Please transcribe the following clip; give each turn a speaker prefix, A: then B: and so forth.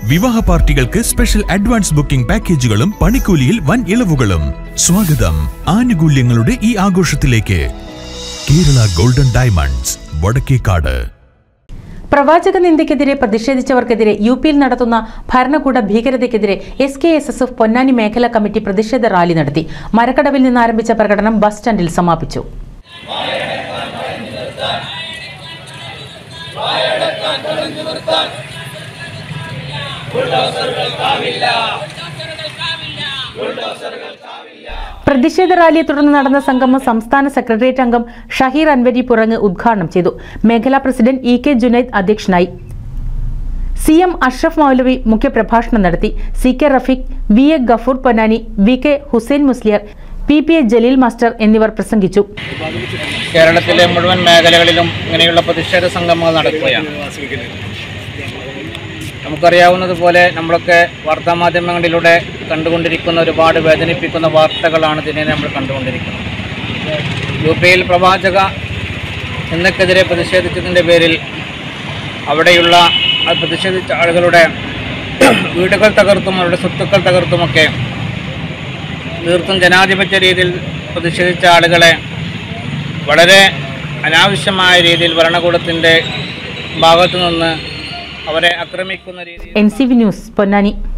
A: വിവാഹ പാർട്ടികൾക്ക് special advance booking പാക്കേജുകളും പണിക്കൂലിയിൽ വൻ ഇളവുകളും സ്വാഗതം ആനുകൂല്യങ്ങളുടെ ഈ ആഘോഷത്തിലേക്ക് കേരള ഗോൾഡൻ ഡയമണ്ട്സ് വടക്കേക്കാട്
B: പ്രവാചക നിന്ദയ്ക്കെതിരെ പ്രതിഷേധിച്ചവർക്കെതിരെ യു പിയിൽ നടത്തുന്ന ഭരണകൂട ഭീകരതയ്ക്കെതിരെ S K S S F Ponnani മേഖലാ കമ്മിറ്റി പ്രതിഷേധ റാലി നടത്തി മരക്കടവിൽ നിന്ന് ആരംഭിച്ച പ്രകടനം ബസ് സ്റ്റാൻഡിൽ സമാപിച്ചു പ്രതിഷേധ റാലിയെ തുടർന്ന് നടന്ന സംഗമം സംസ്ഥാന സെക്രട്ടേറിയറ്റ് അംഗം ഷഹീർ അൻവരി പുറങ്ങ് ഉദ്ഘാടനം ചെയ്തു മേഖലാ പ്രസിഡന്റ് ഇ കെ ജുനൈദ് അധ്യക്ഷനായി സി എം അഷ്റഫ് മൗലവി മുഖ്യപ്രഭാഷണം നടത്തി C K Rafeeq V A Gafoor Ponnani V K Hussain Musliyar P P A Jaleel master എന്നിവർ പ്രസംഗിച്ചു
C: കേരളത്തിലെ മുഴുവൻ മേഖലകളിലും ഇങ്ങനെയുള്ള പ്രതിഷേധ സംഗമങ്ങൾ നടക്കുകയാണ് നമുക്കറിയാവുന്നതുപോലെ നമ്മളൊക്കെ വാർത്താമാധ്യമങ്ങളിലൂടെ കണ്ടുകൊണ്ടിരിക്കുന്ന ഒരുപാട് വേദനിപ്പിക്കുന്ന വാർത്തകളാണ് ഇതിനെ നമ്മൾ കണ്ടുകൊണ്ടിരിക്കുന്നത് യു പിയിൽ പ്രവാചക നിന്നക്കെതിരെ പ്രതിഷേധിച്ചതിൻ്റെ പേരിൽ അവിടെയുള്ള ആ പ്രതിഷേധിച്ച ആളുകളുടെ വീടുകൾ തകർത്തും അവരുടെ സ്വത്തുക്കൾ തകർത്തുമൊക്കെ തീർത്തും ജനാധിപത്യ രീതിയിൽ പ്രതിഷേധിച്ച ആളുകളെ വളരെ അനാവശ്യമായ രീതിയിൽ ഭരണകൂടത്തിൻ്റെ ഭാഗത്തു നിന്ന് അവരെ ആക്രമിക്കുന്ന രീതിയിൽ
B: N C V news Ponnani